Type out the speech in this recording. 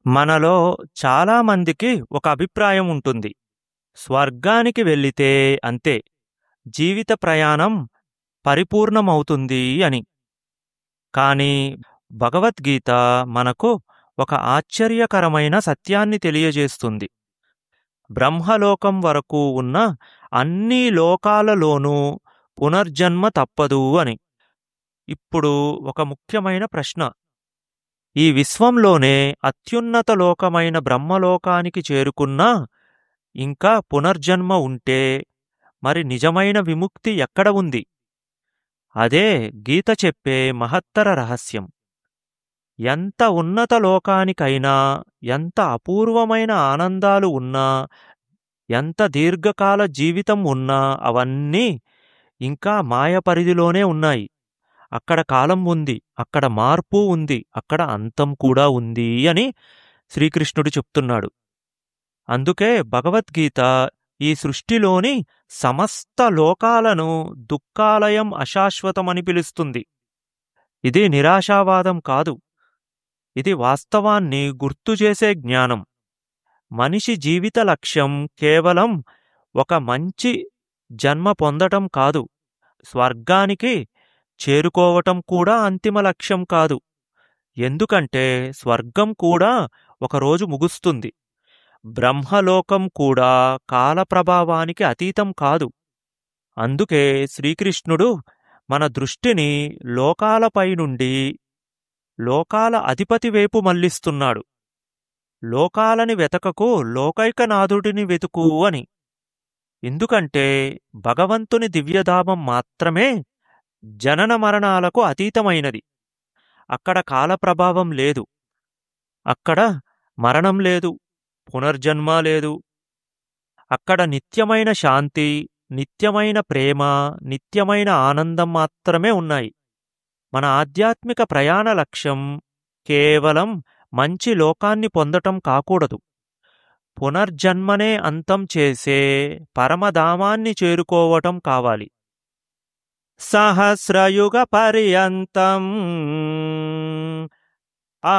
మనలో చాలామందికి ఒక అభిప్రాయం ఉంటుంది స్వర్గానికి వెళ్ళితే అంతే జీవిత ప్రయాణం పరిపూర్ణమవుతుంది అని కానీ భగవద్గీత మనకు ఒక ఆశ్చర్యకరమైన సత్యాన్ని తెలియజేస్తుంది బ్రహ్మలోకం వరకు ఉన్న అన్ని లోకాలలోనూ పునర్జన్మ తప్పదు అని ఇప్పుడు ఒక ముఖ్యమైన ప్రశ్న ఈ విశ్వంలోనే అత్యున్నత లోకమైన బ్రహ్మలోకానికి చేరుకున్నా ఇంకా పునర్జన్మ ఉంటే మరి నిజమైన విముక్తి ఎక్కడ ఉంది అదే గీత చెప్పే మహత్తర రహస్యం ఎంత ఉన్నత లోకానికైనా ఎంత అపూర్వమైన ఆనందాలు ఉన్నా ఎంత దీర్ఘకాల జీవితం ఉన్నా అవన్నీ ఇంకా మాయ పరిధిలోనే ఉన్నాయి అక్కడ కాలం ఉంది అక్కడ మార్పు ఉంది అక్కడ అంతం కూడా ఉంది అని శ్రీకృష్ణుడు చెప్తున్నాడు అందుకే భగవద్గీత ఈ సృష్టిలోని సమస్త లోకాలను దుఃఖాలయం అశాశ్వతమని పిలుస్తుంది ఇది నిరాశావాదం కాదు ఇది వాస్తవాన్ని గుర్తుచేసే జ్ఞానం మనిషి జీవిత లక్ష్యం కేవలం ఒక మంచి జన్మ పొందటం కాదు స్వర్గానికి చేరుకోవటం కూడా అంతిమ లక్ష్యం కాదు ఎందుకంటే స్వర్గం కూడా ఒకరోజు ముగుస్తుంది బ్రహ్మలోకం కూడా కాలప్రభావానికి అతీతం కాదు అందుకే శ్రీకృష్ణుడు మన దృష్టిని లోకాలపై నుండి లోకాల అధిపతి వైపు మళ్లిస్తున్నాడు లోకాలని వెతకకు లోకైకనాథుడిని వెతుకు అని ఎందుకంటే భగవంతుని దివ్యధామం మాత్రమే జనన మరణాలకు అతీతమైనది అక్కడ కాలప్రభావం లేదు అక్కడ మరణం లేదు పునర్జన్మ లేదు అక్కడ నిత్యమైన శాంతి నిత్యమైన ప్రేమ నిత్యమైన ఆనందం మాత్రమే ఉన్నాయి మన ఆధ్యాత్మిక ప్రయాణ లక్ష్యం కేవలం మంచి లోకాన్ని పొందటం కాకూడదు పునర్జన్మనే అంతం చేసే పరమధామాన్ని చేరుకోవటం కావాలి సహస్రయుగ పర్యంతం